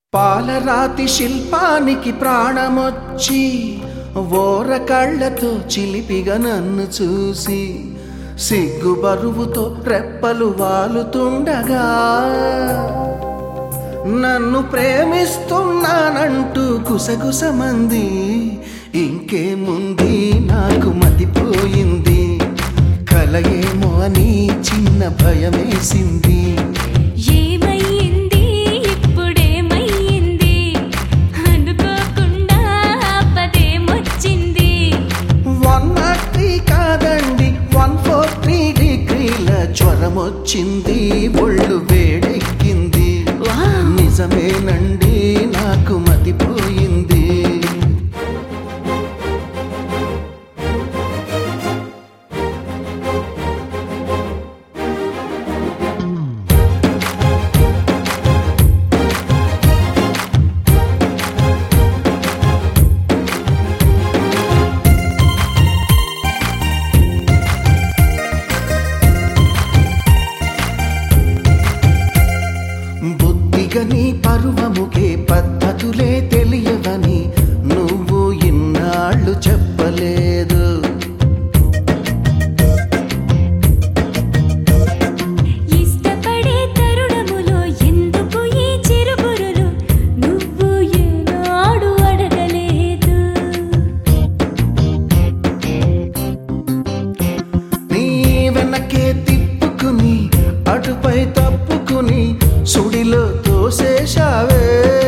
పాలరాతి శిల్పానికి ప్రాణమొచ్చి ఓర కళ్ళతో చిలిపిగా నన్ను చూసి సిగ్గు బరువుతో రెప్పలు వాలుతుండగా నన్ను ప్రేమిస్తున్నానంటూ గుసగుసమంది ఇంకేముంది నాకు మతిపోయింది కలయేమో అని చిన్న భయమేసింది ఏమయ్యింది ఇప్పుడేమయ్యింది అనుకోకుండా ఆపదేమొచ్చింది వన్ నాట్ త్రీ కాదండి వన్ ఫోర్ త్రీ డిగ్రీల జ్వరం వచ్చింది ఒళ్ళు వేడెక్కింది వావ్. నిజమేనండి నాకు మతిపోయింది బుద్ధిగా నీ పరువముకే పద్ధతులే తెలియవని నువ్వు ఇన్నాళ్ళు చెప్పలేదు ఇష్టపడే తరుణములో ఎందుకు ఈ చిరుబురులు నువ్వు ఏనాడు అడగలేదు నీ వెనకే తిప్పుకుని అటుపై తప్పుకుని సుడిలో తోసేశావే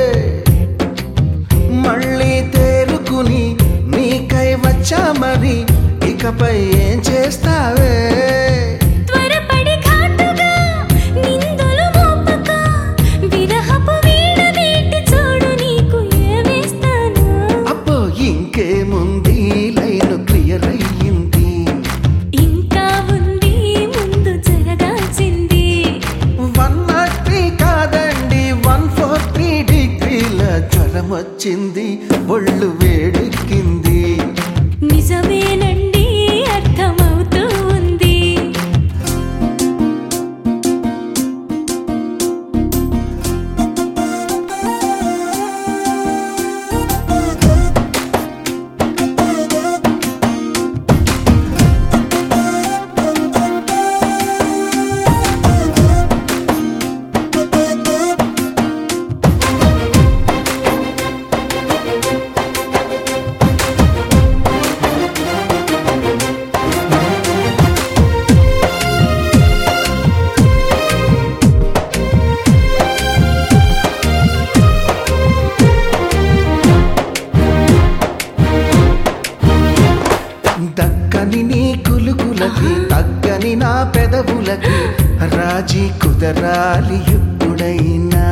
మళ్ళీ తేరుకుని నీకై వచ్చా మరి ఇకపై ఏం చేస్తావే త్వరపడి ఘాటుగా నిందులు మోపక విరహపు వీణ వీటి చూడు నీకు ఏమేస్తాను అబ్బో ఇంకేముంది లైన్ క్లియర్ అయ్యింది ఇంకా ఉంది ముందు జరగాల్సింది వన్ నాట్ త్రీ కాదండి వన్ ఫోర్ త్రీ డిగ్రీల జ్వరం వచ్చింది ఒళ్ళు వేడెక్కింది నిజమేనండి అర్థమవుతూ ఉంది దక్కని నీ కులుకులకి తగ్గని నా పెదవులకి రాజీ కుదరాలి ఎప్పుడైనా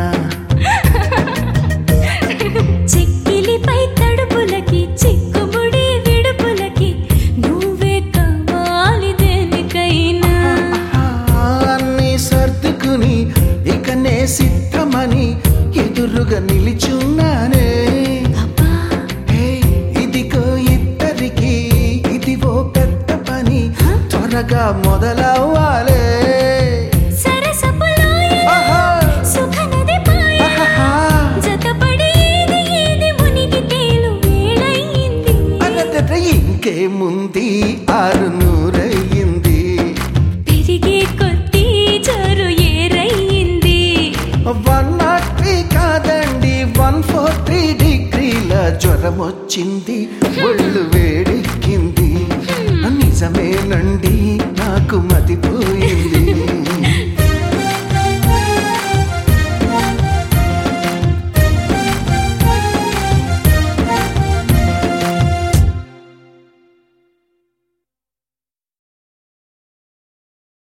చెక్కిలిపై తడుపులకి చిక్కుముడి విడుపులకి నువ్వే కావాలి దేనికైనా ఆ, అన్నీ సర్దుకుని ఇక నే సిద్ధమని ఎదురుగా నిలిచున్నానే అబ్బా హే, ఇదిగో ఇద్దరికి ఇదిగో పెద్ద పని త్వరగా మొదలవ్వాలే సరసపు లోయలో ఆహా, సుఖనది పాయ ఆహాహా. జతపడి ఏది ఏది మునిగి తేలు వేళయింది అరదట ఇంకేముంది ఆరు నూరయ్యింది పెరిగే కొద్దీ జోరు ఏరయ్యింది వన్ నాట్ త్రీ కాదండి వన్ ఫోర్ త్రీ డిగ్రీల జ్వరం వచ్చింది ఒళ్ళు వేడి